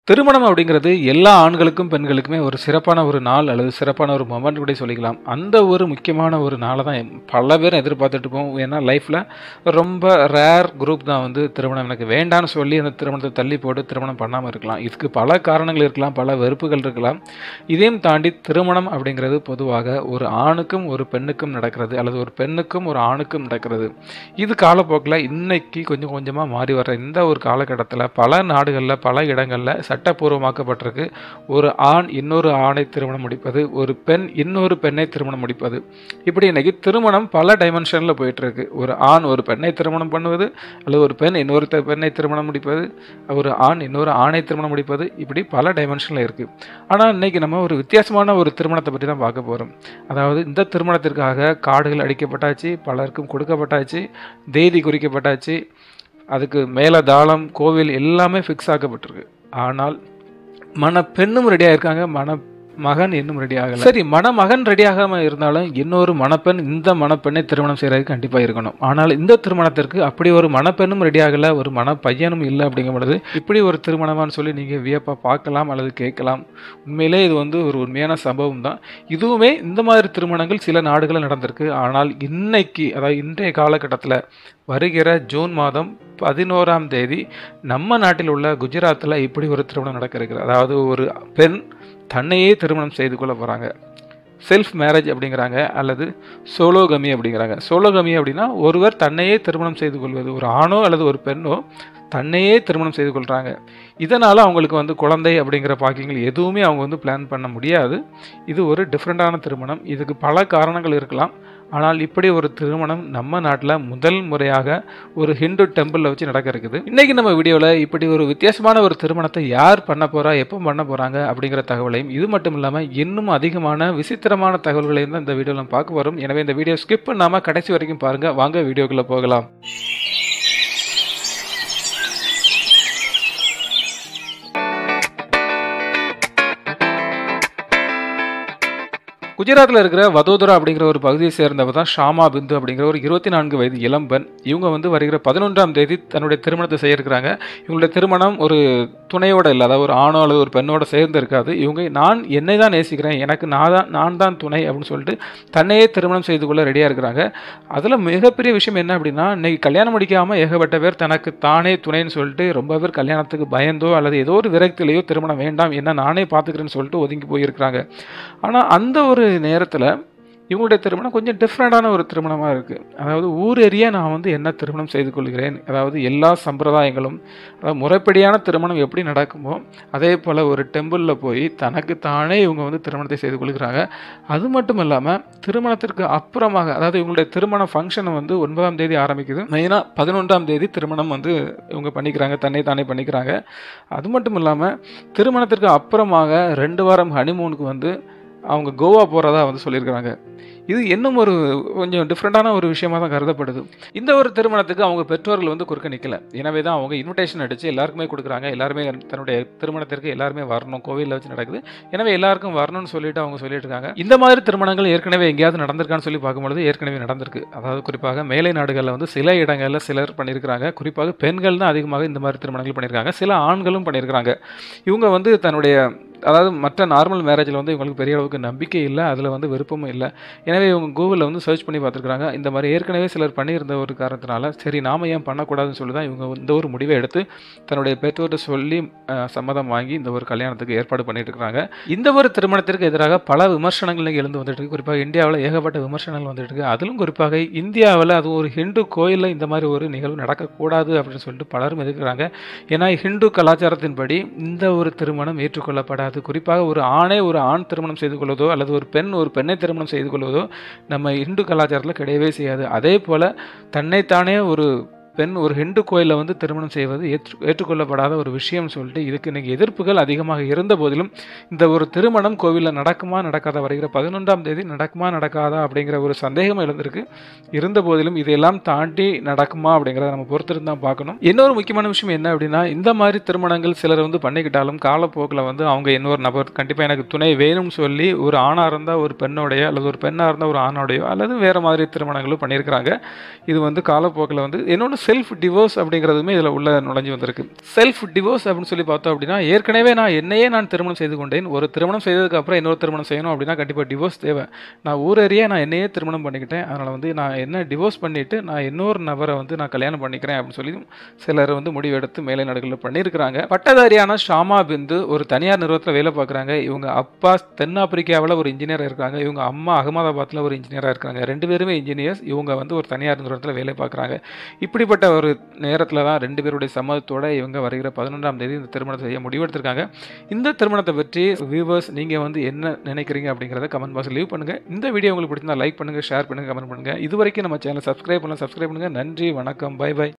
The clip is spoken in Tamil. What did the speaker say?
திருமணம் அப்படிங்கிறது எல்லா ஆண்களுக்கும் பெண்களுக்குமே ஒரு சிறப்பான ஒரு நாள் அல்லது சிறப்பான ஒரு மொமெண்ட் கூட சொல்லிக்கலாம் அந்த ஒரு முக்கியமான ஒரு நாளை தான் பல பேர் எதிர்பார்த்துட்டு இருப்போம் ஏன்னா லைஃப்பில் ரொம்ப ரேர் குரூப் தான் வந்து திருமணம் எனக்கு வேண்டான்னு சொல்லி அந்த திருமணத்தை தள்ளி போட்டு திருமணம் பண்ணாமல் இருக்கலாம் இதுக்கு பல காரணங்கள் இருக்கலாம் பல வெறுப்புகள் இருக்கலாம் இதையும் தாண்டி திருமணம் அப்படிங்கிறது பொதுவாக ஒரு ஆணுக்கும் ஒரு பெண்ணுக்கும் நடக்கிறது அல்லது ஒரு பெண்ணுக்கும் ஒரு ஆணுக்கும் நடக்கிறது இது காலப்போக்கில் இன்னைக்கு கொஞ்சம் கொஞ்சமாக மாறி வர்ற இந்த ஒரு காலகட்டத்தில் பல நாடுகளில் பல இடங்களில் சட்டப்பூர்வமாக்கப்பட்டிருக்கு ஒரு ஆண் இன்னொரு ஆணை திருமணம் முடிப்பது ஒரு பெண் இன்னொரு பெண்ணை திருமணம் முடிப்பது இப்படி இன்னைக்கு திருமணம் பல டைமென்ஷனில் போயிட்டு இருக்கு ஒரு ஆண் ஒரு பெண்ணை திருமணம் பண்ணுவது அல்லது ஒரு பெண் இன்னொரு த- பெண்ணை திருமணம் முடிப்பது ஒரு ஆண் இன்னொரு ஆணை திருமணம் முடிப்பது இப்படி பல டைமென்ஷனில் இருக்குது ஆனால் இன்னைக்கு நம்ம ஒரு வித்தியாசமான ஒரு திருமணத்தை பற்றி தான் பார்க்க போகிறோம் அதாவது இந்த திருமணத்திற்காக காடுகள் அடிக்கப்பட்டாச்சு பலருக்கும் கொடுக்கப்பட்டாச்சு தேதி குறிக்கப்பட்டாச்சு அதுக்கு மேலே தாளம் கோவில் எல்லாமே ஃபிக்ஸ் ஆக்கப்பட்டிருக்கு ஆனால் மன பெண்ணும் ரெடியாக இருக்காங்க மன மகன் இன்னும் ரெடி ஆகல சரி மணமகன் ரெடி ஆகாம இருந்தாலும் இன்னொரு மணப்பெண் இந்த மணப்பெண்ணை திருமணம் செய்யறதுக்கு கண்டிப்பா இருக்கணும் ஆனால் இந்த திருமணத்திற்கு அப்படி ஒரு மணப்பெண்ணும் ரெடி ஆகல ஒரு மணப்பையனும் இல்லை அப்படிங்கும் பொழுது இப்படி ஒரு திருமணமான்னு சொல்லி நீங்க வியப்பா பார்க்கலாம் அல்லது கேட்கலாம் உண்மையிலே இது வந்து ஒரு உண்மையான சம்பவம் தான் இதுவுமே இந்த மாதிரி திருமணங்கள் சில நாடுகளில் நடந்திருக்கு ஆனால் இன்னைக்கு அதாவது இன்றைய காலகட்டத்தில் வருகிற ஜூன் மாதம் பதினோராம் தேதி நம்ம நாட்டில் உள்ள குஜராத்தில் இப்படி ஒரு திருமணம் நடக்க இருக்குது அதாவது ஒரு பெண் தன்னையே திருமணம் செய்து கொள்ள போகிறாங்க செல்ஃப் மேரேஜ் அப்படிங்கிறாங்க அல்லது சோலோகமி அப்படிங்கிறாங்க சோலோகமி அப்படின்னா ஒருவர் தன்னையே திருமணம் செய்து கொள்வது ஒரு ஆணோ அல்லது ஒரு பெண்ணோ தன்னையே திருமணம் செய்து கொள்கிறாங்க இதனால் அவங்களுக்கு வந்து குழந்தை அப்படிங்கிற பாக்கியங்கள் எதுவுமே அவங்க வந்து பிளான் பண்ண முடியாது இது ஒரு டிஃப்ரெண்ட்டான திருமணம் இதுக்கு பல காரணங்கள் இருக்கலாம் ஆனால் இப்படி ஒரு திருமணம் நம்ம நாட்டில் முதல் முறையாக ஒரு ஹிந்து டெம்பிளில் வச்சு நடக்க இருக்குது இன்னைக்கு நம்ம வீடியோவில் இப்படி ஒரு வித்தியாசமான ஒரு திருமணத்தை யார் பண்ண போறா எப்போ பண்ண போறாங்க அப்படிங்கிற தகவலையும் இது மட்டும் இல்லாமல் இன்னும் அதிகமான விசித்திரமான தகவல்களையும் தான் இந்த வீடியோவில் நம்ம பார்க்க வரும் எனவே இந்த வீடியோ ஸ்கிப் பண்ணாமல் கடைசி வரைக்கும் பாருங்க வாங்க வீடியோக்குள்ள போகலாம் குஜராத்தில் இருக்கிற வதோதரா அப்படிங்கிற ஒரு பகுதியை சேர்ந்தவர் தான் ஷாமா பிந்து அப்படிங்கிற ஒரு இருபத்தி நான்கு வயது இளம்பெண் இவங்க வந்து வருகிற பதினொன்றாம் தேதி தன்னுடைய திருமணத்தை செய்ய இருக்கிறாங்க இவங்களுடைய திருமணம் ஒரு துணையோட இல்லை அதாவது ஒரு ஆணோ அல்லது ஒரு பெண்ணோட சேர்ந்து இருக்காது இவங்க நான் என்னை தான் நேசிக்கிறேன் எனக்கு நான் தான் நான் தான் துணை அப்படின்னு சொல்லிட்டு தன்னையே திருமணம் செய்து கொள்ள ரெடியாக இருக்கிறாங்க அதில் மிகப்பெரிய விஷயம் என்ன அப்படின்னா இன்னைக்கு கல்யாணம் முடிக்காமல் ஏகப்பட்ட பேர் தனக்கு தானே துணைன்னு சொல்லிட்டு ரொம்ப பேர் கல்யாணத்துக்கு பயந்தோ அல்லது ஏதோ ஒரு விரக்தியிலையோ திருமணம் வேண்டாம் என்ன நானே பார்த்துக்கிறேன்னு சொல்லிட்டு ஒதுங்கி போயிருக்கிறாங்க ஆனால் அந்த ஒரு நேரத்தில் இவங்களுடைய திருமணம் கொஞ்சம் டிஃப்ரெண்டான ஒரு திருமணமாக இருக்குது அதாவது ஊர் ஏரியா நான் வந்து என்ன திருமணம் செய்து கொள்கிறேன் அதாவது எல்லா சம்பிரதாயங்களும் அதாவது முறைப்படியான திருமணம் எப்படி நடக்குமோ அதே போல் ஒரு டெம்பிளில் போய் தனக்கு தானே இவங்க வந்து திருமணத்தை செய்து கொள்கிறாங்க அது மட்டும் இல்லாமல் திருமணத்திற்கு அப்புறமாக அதாவது இவங்களுடைய திருமண ஃபங்க்ஷன் வந்து ஒன்பதாம் தேதி ஆரம்பிக்குது மெயினாக பதினொன்றாம் தேதி திருமணம் வந்து இவங்க பண்ணிக்கிறாங்க தன்னை தானே பண்ணிக்கிறாங்க அது மட்டும் இல்லாமல் திருமணத்திற்கு அப்புறமாக ரெண்டு வாரம் ஹனிமூனுக்கு வந்து அவங்க கோவா போகிறதா வந்து சொல்லியிருக்கிறாங்க இது இன்னும் ஒரு கொஞ்சம் டிஃப்ரெண்ட்டான ஒரு விஷயமா தான் கருதப்படுது இந்த ஒரு திருமணத்துக்கு அவங்க பெற்றோர்கள் வந்து குறுக்க நிற்கல எனவே தான் அவங்க இன்விடேஷன் அடித்து எல்லாருக்குமே கொடுக்குறாங்க எல்லாருமே தன்னுடைய திருமணத்திற்கு எல்லாருமே வரணும் கோவிலில் வச்சு நடக்குது எனவே எல்லாருக்கும் வரணும்னு சொல்லிட்டு அவங்க சொல்லிட்டு இருக்காங்க இந்த மாதிரி திருமணங்கள் ஏற்கனவே எங்கேயாவது நடந்திருக்கான்னு சொல்லி பார்க்கும்பொழுது ஏற்கனவே நடந்திருக்கு அதாவது குறிப்பாக மேலை நாடுகளில் வந்து சில இடங்களில் சிலர் பண்ணியிருக்கிறாங்க குறிப்பாக பெண்கள் தான் அதிகமாக இந்த மாதிரி திருமணங்கள் பண்ணியிருக்காங்க சில ஆண்களும் பண்ணியிருக்கிறாங்க இவங்க வந்து தன்னுடைய அதாவது மற்ற நார்மல் மேரேஜில் வந்து இவங்களுக்கு பெரிய அளவுக்கு நம்பிக்கை இல்லை அதில் வந்து விருப்பமும் இல்லை எனவே இவங்க கூகுளில் வந்து சர்ச் பண்ணி பார்த்துருக்காங்க இந்த மாதிரி ஏற்கனவே சிலர் பண்ணியிருந்த ஒரு காரணத்தினால சரி நாம ஏன் பண்ணக்கூடாதுன்னு சொல்லி தான் இவங்க இந்த ஒரு முடிவை எடுத்து தன்னுடைய பெற்றோர்கிட்ட சொல்லி அஹ், சம்மதம் வாங்கி இந்த ஒரு கல்யாணத்துக்கு ஏற்பாடு பண்ணிட்டு இருக்காங்க இந்த ஒரு திருமணத்திற்கு எதிராக பல விமர்சனங்கள் இன்னைக்கு எழுந்து வந்துட்டு இருக்கு குறிப்பாக இந்தியாவில் ஏகப்பட்ட விமர்சனங்கள் வந்துட்டு இருக்கு அதிலும் குறிப்பாக இந்தியாவில் அது ஒரு ஹிந்து கோயிலில் இந்த மாதிரி ஒரு நிகழ்வு நடக்கக்கூடாது அப்படின்னு சொல்லிட்டு பலரும் எதிர்க்கிறாங்க ஏன்னா ஹிந்து கலாச்சாரத்தின்படி இந்த ஒரு திருமணம் ஏற்றுக்கொள்ளப்படாது குறிப்பாக ஒரு ஆணை ஒரு ஆண் திருமணம் செய்து கொள்வதோ அல்லது ஒரு பெண் ஒரு பெண்ணை திருமணம் செய்து கொள்வதோ நம்ம இந்து கலாச்சாரத்தில் கிடையவே செய்யாது அதே போல் தன்னைத்தானே ஒரு பெண் ஒரு ஹிந்து கோயிலில் வந்து திருமணம் செய்வது ஏற்று ஏற்றுக்கொள்ளப்படாத ஒரு விஷயம் சொல்லிட்டு இதுக்கு இன்னைக்கு எதிர்ப்புகள் அதிகமாக இருந்த போதிலும் இந்த ஒரு திருமணம் கோவிலில் நடக்குமா நடக்காதா வருகிற பதினொன்றாம் தேதி நடக்குமா நடக்காதா அப்படிங்கிற ஒரு சந்தேகம் எழுந்திருக்கு இருந்த போதிலும் இதையெல்லாம் தாண்டி நடக்குமா அப்படிங்கிறத நம்ம பொறுத்திருந்து தான் பார்க்கணும் இன்னொரு முக்கியமான விஷயம் என்ன அப்படின்னா இந்த மாதிரி திருமணங்கள் சிலர் வந்து பண்ணிக்கிட்டாலும் காலப்போக்கில் வந்து அவங்க இன்னொரு நபர் கண்டிப்பாக எனக்கு துணை வேணும்னு சொல்லி ஒரு ஆணாக இருந்தால் ஒரு பெண்ணோடைய அல்லது ஒரு பெண்ணாக இருந்தால் ஒரு ஆணோடையோ அல்லது வேறு மாதிரி திருமணங்களும் பண்ணியிருக்கிறாங்க இது வந்து காலப்போக்கில் வந்து இன்னொன்று செல்ஃப் டிவோர்ஸ் அப்படிங்கிறதுமே இதில் உள்ள நுழைஞ்சு வந்திருக்கு செல்ஃப் டிவோர்ஸ் அப்படின்னு சொல்லி பார்த்தோம் அப்படின்னா ஏற்கனவே நான் என்னையே நான் திருமணம் செய்து கொண்டேன் ஒரு திருமணம் செய்ததுக்கு அப்புறம் இன்னொரு திருமணம் செய்யணும் அப்படின்னா கண்டிப்பாக டிவோர்ஸ் தேவை நான் ஊரறிய நான் என்னையே திருமணம் பண்ணிக்கிட்டேன் அதனால் வந்து நான் என்ன டிவோர்ஸ் பண்ணிவிட்டு நான் இன்னொரு நபரை வந்து நான் கல்யாணம் பண்ணிக்கிறேன் அப்படின்னு சொல்லி சிலர் வந்து முடிவெடுத்து மேலை நாடுகளில் பண்ணியிருக்கிறாங்க பட்டதாரியான ஷாமா பிந்து ஒரு தனியார் நிறுவனத்தில் வேலை பார்க்குறாங்க இவங்க அப்பா தென்னாப்பிரிக்காவில் ஒரு இன்ஜினியராக இருக்காங்க இவங்க அம்மா அகமதாபாத்தில் ஒரு இன்ஜினியராக இருக்காங்க ரெண்டு பேருமே இன்ஜினியர்ஸ் இவங்க வந்து ஒரு தனியார் நிறுவனத்தில் வேலை பார்க்குறாங்க இப்படிப்பட்ட ஒரு நேரத்தில் தான் ரெண்டு பேருடைய சம்மதத்தோட இவங்க வருகிற பதினொன்றாம் தேதி இந்த திருமணத்தை செய்ய முடிவெடுத்திருக்காங்க இந்த திருமணத்தை பற்றி வியூவர்ஸ் நீங்கள் வந்து என்ன நினைக்கிறீங்க அப்படிங்கிறத கமெண்ட் பாக்ஸில் லீவ் பண்ணுங்கள் இந்த வீடியோ உங்களுக்கு பிடிச்சிருந்தா லைக் பண்ணுங்கள் ஷேர் பண்ணுங்கள் கமெண்ட் பண்ணுங்கள் இது வரைக்கும் நம்ம சேனல் சப்ஸ்கிரைப் பண்ணலாம் சப்ஸ்கிரைப் பண்ணுங்கள் நன்றி வணக்கம் பை பை